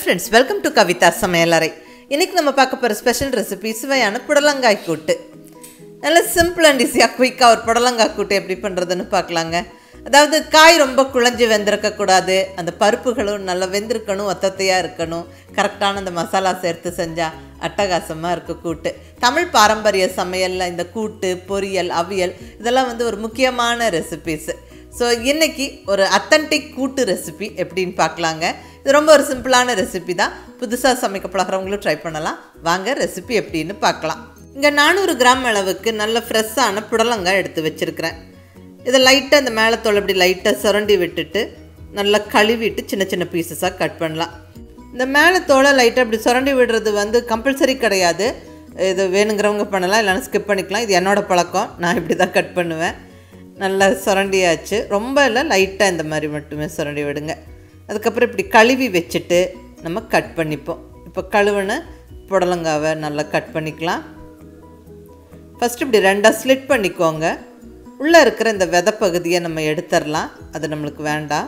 friends welcome to Kavitha சமையலறை இன்னைக்கு நம்ம பார்க்க போகிற ஸ்பெஷல் ரெசிபி சுவையான புடலங்காய் கூட்டு நல்ல சிம்பிள் அண்ட் ஈஸியாக குயிக்காக ஒரு புடலங்காய் கூட்டு எப்படி பண்ணுறதுன்னு பார்க்கலாங்க அதாவது காய் ரொம்ப குழஞ்சி வெந்திருக்கக்கூடாது அந்த பருப்புகளும் நல்லா வெந்திருக்கணும் ஒத்தத்தையாக இருக்கணும் கரெக்டான அந்த மசாலா சேர்த்து செஞ்சால் அட்டகாசமாக இருக்க கூட்டு தமிழ் பாரம்பரிய சமையலில் இந்த கூட்டு பொரியல் அவியல் இதெல்லாம் வந்து ஒரு முக்கியமான ரெசிபிஸ் ஸோ இன்னைக்கு ஒரு அத்தன்டிக் கூட்டு ரெசிபி எப்படின்னு பார்க்கலாங்க இது ரொம்ப ஒரு சிம்பிளான ரெசிபி தான் புதுசாக சமைக்க பழகிறவங்களும் ட்ரை பண்ணலாம் வாங்க ரெசிபி எப்படின்னு பார்க்கலாம் இங்கே நானூறு கிராம் அளவுக்கு நல்ல ஃப்ரெஷ்ஷான புடலங்காய் எடுத்து வச்சுருக்கிறேன் இதை லைட்டாக இந்த மேலே தோல் இப்படி லைட்டாக சுரண்டி விட்டுட்டு நல்லா கழுவிட்டு சின்ன சின்ன பீசஸாக கட் பண்ணலாம் இந்த மேலே தோலை லைட்டாக இப்படி சுரண்டி விடுறது வந்து கம்பல்சரி கிடையாது இது வேணுங்கிறவங்க பண்ணலாம் இல்லைன்னா ஸ்கிப் பண்ணிக்கலாம் இது என்னோட பழக்கம் நான் இப்படி தான் கட் பண்ணுவேன் நல்லா சுரண்டியாச்சு ரொம்ப இல்லை லைட்டாக இந்த மாதிரி மட்டுமே சுரண்டி விடுங்க அதுக்கப்புறம் இப்படி கழுவி வச்சுட்டு நம்ம கட் பண்ணிப்போம் இப்போ கழுவுன புடலங்காவை நல்லா கட் பண்ணிக்கலாம் ஃபஸ்ட்டு இப்படி ரெண்டாக ஸ்லிட் பண்ணிக்கோங்க உள்ளே இருக்கிற இந்த விதை பகுதியை நம்ம எடுத்துடலாம் அது நம்மளுக்கு வேண்டாம்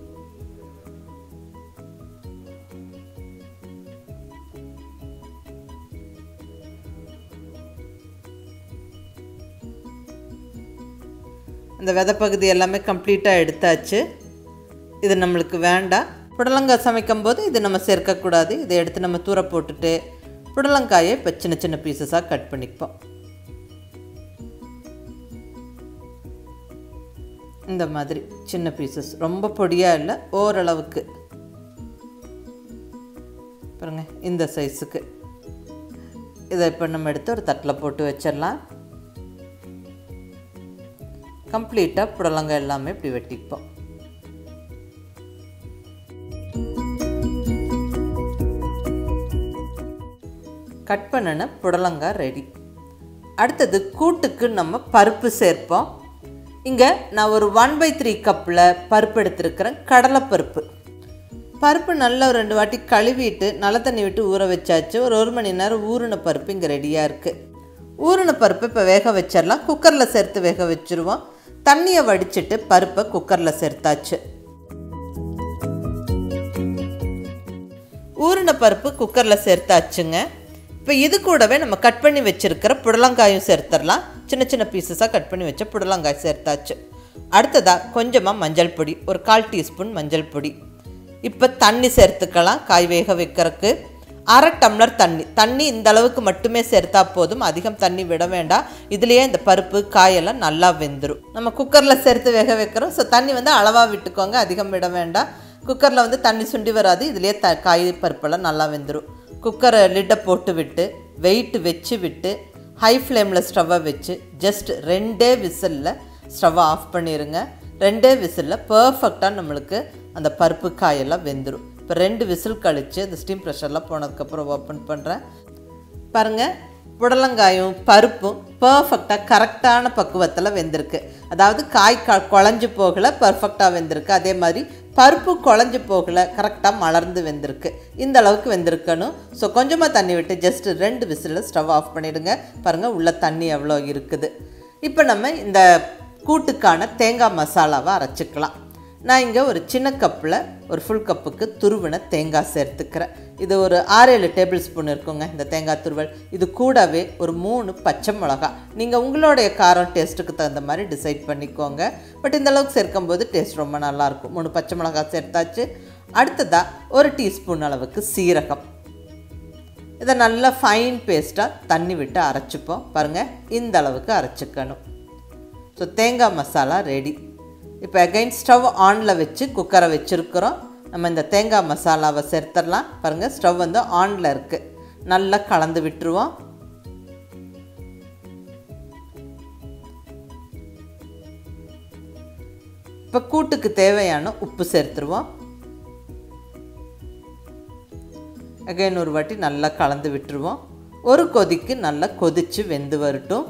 அந்த விதை பகுதி எல்லாமே கம்ப்ளீட்டாக எடுத்தாச்சு இது நம்மளுக்கு வேண்டாம் புடலங்காய் சமைக்கும் போது இது நம்ம சேர்க்கக்கூடாது இதை எடுத்து நம்ம தூர போட்டுட்டு புடலங்காயை இப்போ சின்ன சின்ன பீசஸாக கட் பண்ணிப்போம் இந்த மாதிரி சின்ன பீசஸ் ரொம்ப பொடியாக இல்லை ஓரளவுக்கு பாருங்க இந்த சைஸுக்கு இதை இப்போ நம்ம எடுத்து ஒரு தட்டில் போட்டு வச்சிடலாம் கம்ப்ளீட்டாக புடலங்காய் எல்லாமே இப்படி வெட்டிப்போம் கட் பண்ணின புடலங்காய் ரெடி அடுத்தது கூட்டுக்கு நம்ம பருப்பு சேர்ப்போம் இங்கே நான் ஒரு ஒன் பை த்ரீ கப்பில் பருப்பு எடுத்திருக்கிறேன் கடலைப்பருப்பு பருப்பு நல்லா ஒரு ரெண்டு வாட்டி கழுவிட்டு நல்ல தண்ணி விட்டு ஊற வச்சாச்சு ஒரு ஒரு மணி நேரம் ஊறின பருப்பு இங்கே ரெடியாக இருக்குது ஊறின பருப்பு இப்போ வேக வச்சிடலாம் குக்கரில் சேர்த்து வேக வச்சுருவோம் தண்ணியை வடிச்சிட்டு பருப்பை குக்கரில் சேர்த்தாச்சு ஊறின பருப்பு குக்கரில் சேர்த்தாச்சுங்க இப்போ இது கூடவே நம்ம கட் பண்ணி வச்சுருக்கிற புடலங்காயும் சேர்த்துடலாம் சின்ன சின்ன பீசஸாக கட் பண்ணி வச்ச புடலங்காய் சேர்த்தாச்சு அடுத்ததாக கொஞ்சமாக மஞ்சள் பொடி ஒரு கால் டீஸ்பூன் மஞ்சள் பொடி இப்போ தண்ணி சேர்த்துக்கலாம் காய் வேக வைக்கிறதுக்கு அரை டம்ளர் தண்ணி தண்ணி இந்த அளவுக்கு மட்டுமே சேர்த்தா போதும் அதிகம் தண்ணி விட வேண்டாம் இதுலேயே இந்த பருப்பு காயெல்லாம் நல்லா வெந்துடும் நம்ம குக்கரில் சேர்த்து வேக வைக்கிறோம் ஸோ தண்ணி வந்து அளவாக விட்டுக்கோங்க அதிகம் விட வேண்டாம் குக்கரில் வந்து தண்ணி சுண்டி வராது இதுலேயே த காய் பருப்பெல்லாம் நல்லா வெந்துடும் குக்கரை லிட்டை போட்டு விட்டு வெயிட் வச்சு விட்டு ஹை ஃப்ளேமில் ஸ்டவ்வை வச்சு ஜஸ்ட் ரெண்டே விசிலில் ஸ்டவ்வை ஆஃப் பண்ணிடுங்க ரெண்டே விசிலில் பர்ஃபெக்டாக நம்மளுக்கு அந்த பருப்பு காயெல்லாம் வெந்துடும் இப்போ ரெண்டு விசில் கழித்து அந்த ஸ்டீம் ப்ரெஷர்லாம் போனதுக்கப்புறம் ஓப்பன் பண்ணுறேன் பாருங்கள் புடலங்காயும் பருப்பும் பர்ஃபெக்டாக கரெக்டான பக்குவத்தில் வெந்திருக்கு அதாவது காய் க குழஞ்சி போகலை பர்ஃபெக்டாக வெந்திருக்கு அதே மாதிரி பருப்பு குழஞ்சி போகலை கரெக்டாக மலர்ந்து வெந்திருக்கு இந்த அளவுக்கு வெந்திருக்கணும் ஸோ கொஞ்சமாக தண்ணி விட்டு ஜஸ்ட் ரெண்டு விசிலில் ஸ்டவ் ஆஃப் பண்ணிவிடுங்க பாருங்கள் உள்ள தண்ணி எவ்வளோ இருக்குது இப்போ நம்ம இந்த கூட்டுக்கான தேங்காய் மசாலாவை அரைச்சிக்கலாம் நான் இங்கே ஒரு சின்ன கப்பில் ஒரு ஃபுல் கப்புக்கு துருவின தேங்காய் சேர்த்துக்கிறேன் இது ஒரு ஆறு ஏழு டேபிள் ஸ்பூன் இருக்குங்க இந்த தேங்காய் துருவல் இது கூடவே ஒரு மூணு பச்சை மிளகா நீங்கள் உங்களுடைய காரம் டேஸ்ட்டுக்கு தகுந்த மாதிரி டிசைட் பண்ணிக்கோங்க பட் இந்த அளவுக்கு சேர்க்கும்போது டேஸ்ட் ரொம்ப நல்லாயிருக்கும் மூணு பச்சை மிளகா சேர்த்தாச்சு அடுத்ததாக ஒரு டீஸ்பூன் அளவுக்கு சீரகம் இதை நல்லா ஃபைன் பேஸ்ட்டாக தண்ணி விட்டு அரைச்சிப்போம் பாருங்கள் இந்த அளவுக்கு அரைச்சிக்கணும் ஸோ தேங்காய் மசாலா ரெடி இப்போ அகைன் ஸ்டவ் ஆனில் வச்சு குக்கரை வச்சுருக்குறோம் நம்ம இந்த தேங்காய் மசாலாவை சேர்த்துடலாம் பாருங்கள் ஸ்டவ் வந்து ஆனில் இருக்குது நல்லா கலந்து விட்டுருவோம் இப்போ கூட்டுக்கு தேவையான உப்பு சேர்த்துருவோம் அகைன் ஒரு வாட்டி நல்லா கலந்து விட்டுருவோம் ஒரு கொதிக்கு நல்லா கொதித்து வெந்து வரட்டும்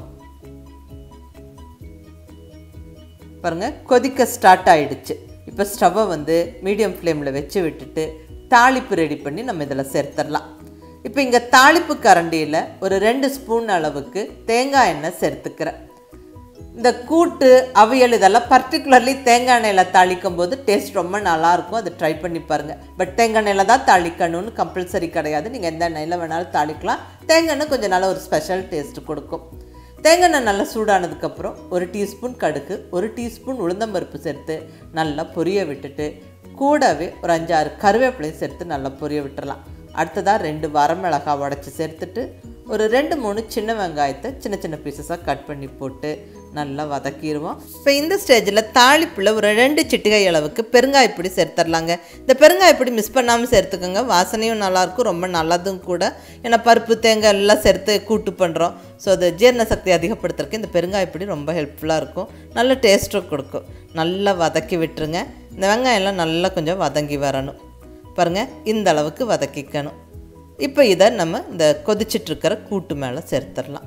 பாருங்கள் கொதிக்க ஸ்டார்ட் ஆகிடுச்சு இப்போ ஸ்டவ்வை வந்து மீடியம் ஃப்ளேமில் வச்சு விட்டுட்டு தாளிப்பு ரெடி பண்ணி நம்ம இதில் சேர்த்துடலாம் இப்போ இங்கே தாளிப்பு கரண்டியில் ஒரு ரெண்டு ஸ்பூன் அளவுக்கு தேங்காய் எண்ணெய் சேர்த்துக்கிறேன் இந்த கூட்டு அவியல் இதெல்லாம் பர்டிகுலர்லி தேங்காய் எண்ணெயில் தாளிக்கும் போது டேஸ்ட் ரொம்ப நல்லாயிருக்கும் அதை ட்ரை பண்ணி பாருங்கள் பட் தேங்காய் எண்ணெயில் தான் தாளிக்கணும்னு கம்பல்சரி கிடையாது நீங்கள் எந்த எண்ணெயில் வேணாலும் தாளிக்கலாம் தேங்காய் எண்ணெய் கொஞ்சம் நல்ல ஒரு ஸ்பெஷல் டேஸ்ட் கொடுக்கும் தேங்காய் எண்ணெய் நல்லா சூடானதுக்கப்புறம் ஒரு டீஸ்பூன் கடுகு ஒரு டீஸ்பூன் உளுந்தம்பருப்பு சேர்த்து நல்லா பொரிய விட்டுட்டு கூடவே ஒரு அஞ்சாறு கருவேப்பிலையும் சேர்த்து நல்லா பொரிய விட்டுறலாம் அடுத்ததாக ரெண்டு வரமிளகாய் உடச்சி சேர்த்துட்டு ஒரு ரெண்டு மூணு சின்ன வெங்காயத்தை சின்ன சின்ன பீசஸாக கட் பண்ணி போட்டு நல்லா வதக்கிடுவோம் இப்போ இந்த ஸ்டேஜில் தாளிப்பில் ஒரு ரெண்டு சிட்டிகை அளவுக்கு பெருங்காயப்பொடி சேர்த்துடலாங்க இந்த பெருங்காயப்பொடி மிஸ் பண்ணாமல் சேர்த்துக்கோங்க வாசனையும் நல்லாயிருக்கும் ரொம்ப நல்லதும் கூட ஏன்னா பருப்பு தேங்காய் எல்லாம் சேர்த்து கூட்டு பண்ணுறோம் ஸோ அது ஜீரண சக்தி அதிகப்படுத்துறதுக்கு இந்த பெருங்காயப்பொடி ரொம்ப ஹெல்ப்ஃபுல்லாக இருக்கும் நல்ல டேஸ்ட்டும் கொடுக்கும் நல்லா வதக்கி விட்டுருங்க இந்த வெங்காயம்லாம் நல்லா கொஞ்சம் வதங்கி வரணும் பாருங்கள் இந்த அளவுக்கு வதக்கிக்கணும் இப்போ இதை நம்ம இந்த கொதிச்சிட்ருக்கிற கூட்டு மேலே சேர்த்துடலாம்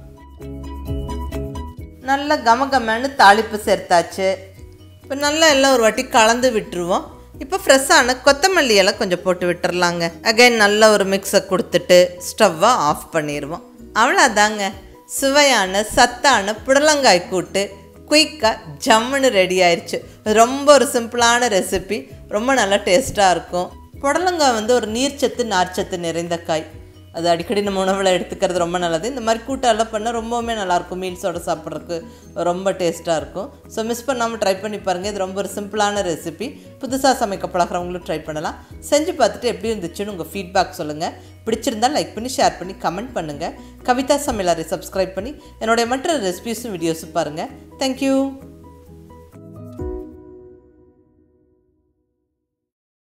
நல்லா கமகமன்னு தாளிப்பு சேர்த்தாச்சு இப்போ நல்லா எல்லாம் ஒரு வாட்டி கலந்து விட்டுருவோம் இப்போ ஃப்ரெஷ்ஷான கொத்தமல்லி இலை கொஞ்சம் போட்டு விட்டுறலாங்க அகைன் நல்ல ஒரு மிக்ஸை கொடுத்துட்டு ஸ்டவ்வை ஆஃப் பண்ணிடுவோம் அவ்வளோதாங்க சுவையான சத்தான புடலங்காய் கூட்டு குயிக்காக ஜம்முன்னு ரெடி ஆயிடுச்சு ரொம்ப ஒரு சிம்பிளான ரெசிபி ரொம்ப நல்லா டேஸ்ட்டாக இருக்கும் புடலங்காய் வந்து ஒரு நீர்ச்சத்து நார்ச்சத்து நிறைந்த காய் அது அடிக்கடி நம்ம உணவில் எடுத்துக்கிறது ரொம்ப நல்லது இந்த மாதிரி கூட்டெல்லாம் பண்ணால் ரொம்பவுமே நல்லாயிருக்கும் மீல்ஸோட சாப்பிட்றதுக்கு ரொம்ப டேஸ்ட்டாக இருக்கும் ஸோ மிஸ் பண்ணாமல் ட்ரை பண்ணி பாருங்கள் இது ரொம்ப ஒரு சிம்பிளான ரெசிபி புதுசாக சமைக்க பழகிறவங்களும் ட்ரை பண்ணலாம் செஞ்சு பார்த்துட்டு எப்படி இருந்துச்சுன்னு உங்கள் ஃபீட்பேக் சொல்லுங்கள் பிடிச்சிருந்தால் லைக் பண்ணி ஷேர் பண்ணி கமெண்ட் பண்ணுங்கள் கவிதா சமையலாரை சப்ஸ்கிரைப் பண்ணி என்னுடைய மற்ற ரெசிபிஸும் வீடியோஸும் பாருங்கள் தேங்க்யூ